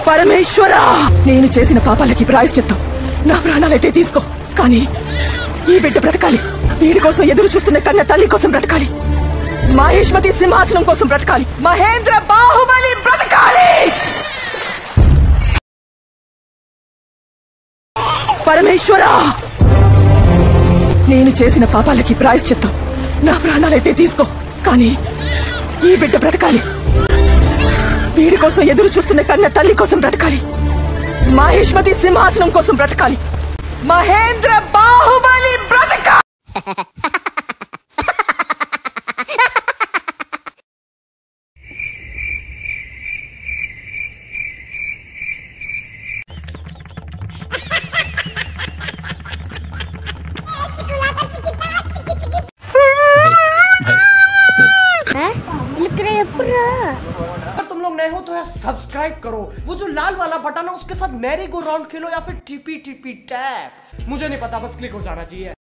పరమేశ్వర నేను చేసిన పాపాలకి ప్రాయశ్చిత్తం నా ప్రాణాలైతే తీసుకో కానీ ఈ బిడ్డ బ్రతకాలి వీడి కోసం ఎదురు చూస్తున్న కన్న తల్లి కోసం బ్రతకాలి మహేష్మతి సింహాసనం కోసం బ్రతకాలి మహేంద్ర బాహుబలి బ్రతకాలి పరమేశ్వర నేను చేసిన పాపాలకి ప్రాయశ్చిత్తం నా ప్రాణాలైతే తీసుకో కానీ ఈ బిడ్డ బ్రతకాలి వీడి కోసం ఎదురు చూస్తున్న కన్న తల్లి కోసం బ్రతకాలి మహేష్మతి సింహాసనం కోసం బ్రతకాలి మహేంద్ర బాహుబలి బ్రతకాలి अगर तुम लोग नए हो तो यार सब्सक्राइब करो वो जो लाल वाला बटन है उसके साथ मैरी गो राउंड खेलो या फिर टीपी टीपी टैप मुझे नहीं पता बस क्लिक हो जाना चाहिए